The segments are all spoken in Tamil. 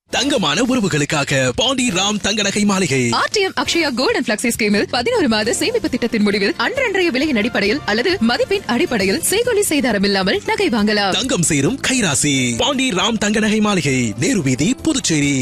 தங்கமான உறவுகளுக்காக பாண்டி ராம் தங்க நகை மாளிகை RTM Akshaya gold and flexi ஸ்கீமில் பதினோரு மாத சேமிப்பு திட்டத்தின் முடிவில் அன்றன்றைய விலையின் அடிப்படையில் அல்லது மதிப்பின் அடிப்படையில் செய்கொலி செய்தாரம் இல்லாமல் நகை வாங்கலாம் தங்கம் சேரும் கைராசி பாண்டி ராம் தங்க நகை மாளிகை நேரு வீதி புதுச்சேரி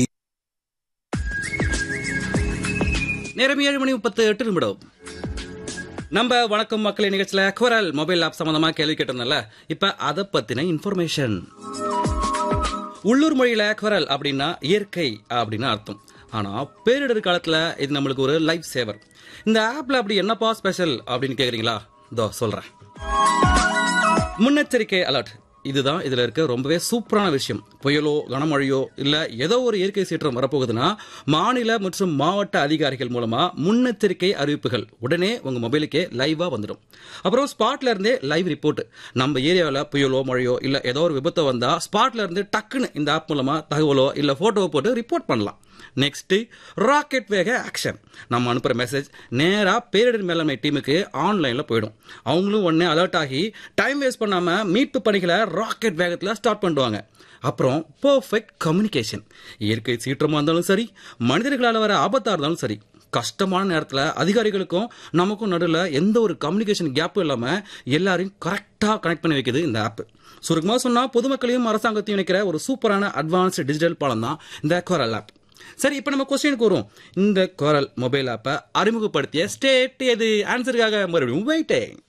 நேரம் ஏழு மணி முப்பத்து எட்டு நிமிடம் நம்ம வணக்கம் மக்கள் நிகழ்ச்சியில குரல் மொபைல் ஆப் சம்பந்தமா கேள்வி கேட்டிருந்தோம்ல இப்ப அதை பத்தின இன்ஃபர்மேஷன் உள்ளூர் மொழியில குரல் அப்படின்னா இயற்கை அப்படின்னு அர்த்தம் ஆனா பேரிடர் காலத்துல இது நம்மளுக்கு ஒரு லைஃப் சேவர் இந்த ஆப்ல அப்படி என்னப்பா ஸ்பெஷல் அப்படின்னு கேக்குறீங்களா இதோ சொல்றேன் முன்னெச்சரிக்கை அலர்ட் இதுதான் இதுல இருக்க ரொம்பவே சூப்பரான விஷயம் புயலோ கனமழையோ இல்ல ஏதோ ஒரு இயற்கை சீற்றம் வரப்போகுதுன்னா மாநில மற்றும் மாவட்ட அதிகாரிகள் மூலமா முன்னெச்சரிக்கை அறிவிப்புகள் உடனே உங்க மொபைலுக்கே லைவா வந்துடும் அப்புறம் ஸ்பாட்ல இருந்தே லைவ் ரிப்போர்ட் நம்ம ஏரியாவில் புயலோ மழையோ இல்ல ஏதோ ஒரு விபத்து வந்தா ஸ்பாட்ல இருந்து டக்குன்னு இந்த ஆப் மூலமா தகவலோ இல்ல போட்டோவோ போட்டு ரிப்போர்ட் பண்ணலாம் நெக்ஸ்ட் ராக்கெட் வேக ஆக்ஷன் நம்ம அனுப்புற மெசேஜ் நேரா பேரிடர் மேலாண்மை டீமுக்கு ஆன்லைன்ல போயிடும் அவங்களும் உடனே அலர்ட் ஆகி டைம் வேஸ்ட் பண்ணாம மீட்பு பணிகளை ராக்கெட் வேகத்துல ஸ்டார்ட் பண்ணுவாங்க அப்புறம் பெர்ஃபெக்ட் கம்யூனிகேஷன் இயற்கை சீற்றமா இருந்தாலும் சரி மனிதர்களால் வர ஆபத்தா இருந்தாலும் சரி கஷ்டமான நேரத்தில் அதிகாரிகளுக்கும் நமக்கும் நடுவில் எந்த ஒரு கம்யூனிகேஷன் கேப்பும் இல்லாமல் எல்லாரையும் கரெக்டாக கனெக்ட் பண்ணி வைக்குது இந்த ஆப் சுருக்கமாக சொன்னால் பொதுமக்களையும் அரசாங்கத்தையும் இணைக்கிற ஒரு சூப்பரான அட்வான்ஸ்டு டிஜிட்டல் பாலம் தான் இந்த குரல் ஆப் சரி இப்போ நம்ம கொஸ்டினுக்கு வரும் இந்த குரல் மொபைல் ஆப்பை அறிமுகப்படுத்திய ஸ்டேட் எது ஆன்சருக்காக மறுபடியும் வெயிட்டிங்